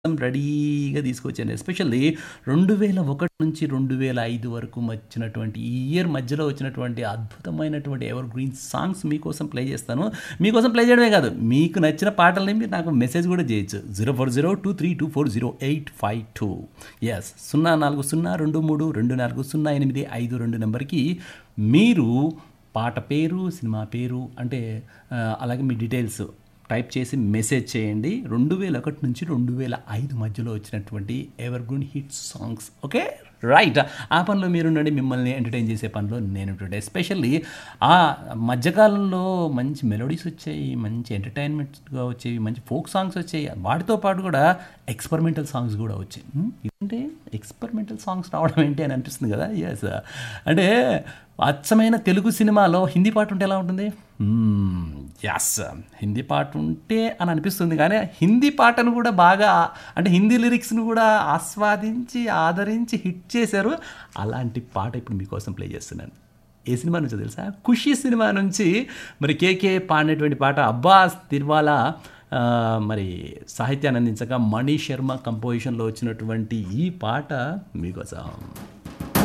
రెడీగా తీసుకొచ్చాను ఎస్పెషల్లీ రెండు వేల ఒకటి నుంచి రెండు వేల ఐదు వరకు వచ్చినటువంటి ఈ ఇయర్ మధ్యలో వచ్చినటువంటి అద్భుతమైనటువంటి ఎవర్ గ్రీన్ సాంగ్స్ మీకోసం ప్లే చేస్తాను మీకోసం ప్లే చేయడమే కాదు మీకు నచ్చిన పాటల్ని మీరు నాకు మెసేజ్ కూడా చేయొచ్చు zero four zero two three two four zero eight five two ఎస్ సున్నా నాలుగు సున్నా రెండు మూడు రెండు నాలుగు సున్నా ఎనిమిది ఐదు రెండు నెంబర్కి మీరు పాట పేరు సినిమా పేరు అంటే ఆ, అలాగే మీ డీటెయిల్స్ టైప్ చేసి మెసేజ్ చేయండి రెండు వేల ఒకటి నుంచి రెండు వేల ఐదు మధ్యలో వచ్చినటువంటి evergreen hit songs okay right ఆ పనిలో మీరుండండి మిమ్మల్ని ఎంటర్టైన్ చేసే పనిలో నేను ఉంటుండే ఎస్పెషల్లీ ఆ మధ్యకాలంలో మంచి మెలోడీస్ వచ్చాయి మంచి ఎంటర్టైన్మెంట్గా వచ్చేవి మంచి ఫోక్ సాంగ్స్ వచ్చాయి వాటితో పాటు కూడా ఎక్స్పెరిమెంటల్ సాంగ్స్ కూడా వచ్చాయి హ్మ్? అంటే ఎక్స్పెరిమెంటల్ సాంగ్స్ రావడం ఏంటి అని అనిపిస్తుంది కదా ఎస్ అంటే అచ్చమైన తెలుగు సినిమాలో హిందీ పాట ఉంటే ఎలా ఉంటుంది ఎస్ హిందీ పాట ఉంటే అని అనిపిస్తుంది కానీ హిందీ పాటను కూడా బాగా అంటే హిందీ లిరిక్స్ను కూడా ఆస్వాదించి ఆదరించి హిట్ చేశారు అలాంటి పాట ఇప్పుడు మీకోసం ప్లే చేస్తున్నాను ఏ సినిమా నుంచో తెలుసా ఖుషి సినిమా నుంచి మరి కేకే పాడినటువంటి పాట అబ్బాస్ తిర్వాలా ఆ, మరి సాహిత్యాన్ని అందించగా మణి శర్మ కంపోజిషన్లో వచ్చినటువంటి ఈ పాట మీకోసం